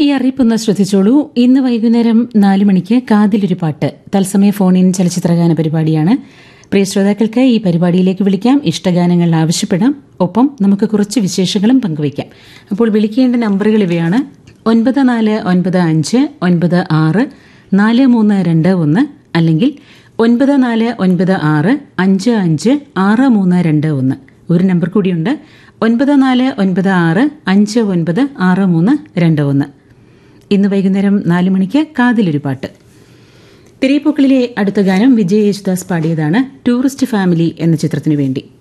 ഈ അറിയിപ്പൊന്ന് ശ്രദ്ധിച്ചോളൂ ഇന്ന് വൈകുന്നേരം നാല് മണിക്ക് കാതിലൊരു പാട്ട് തത്സമയ ഫോണിൻ ചലച്ചിത്രഗാന പരിപാടിയാണ് പ്രിയ ശ്രോതാക്കൾക്ക് ഈ പരിപാടിയിലേക്ക് വിളിക്കാം ഇഷ്ടഗാനങ്ങൾ ആവശ്യപ്പെടാം ഒപ്പം നമുക്ക് കുറച്ച് വിശേഷങ്ങളും പങ്കുവയ്ക്കാം അപ്പോൾ വിളിക്കേണ്ട നമ്പറുകൾ ഇവയാണ് ഒൻപത് നാല് ഒൻപത് അഞ്ച് ഒൻപത് ആറ് നാല് മൂന്ന് രണ്ട് ഒന്ന് അല്ലെങ്കിൽ ഒൻപത് നാല് ഒൻപത് ആറ് അഞ്ച് അഞ്ച് ആറ് മൂന്ന് രണ്ട് ഒന്ന് ഒരു നമ്പർ കൂടിയുണ്ട് ഒൻപത് നാല് ഒൻപത് ആറ് അഞ്ച് ഒൻപത് ആറ് മൂന്ന് രണ്ട് ഒന്ന് ഇന്ന് വൈകുന്നേരം നാല് മണിക്ക് കാതിലൊരു പാട്ട് തിരയിപ്പൂക്കളിലെ അടുത്ത ഗാനം വിജയ് യേശുദാസ് പാടിയതാണ് ടൂറിസ്റ്റ് ഫാമിലി എന്ന ചിത്രത്തിനു വേണ്ടി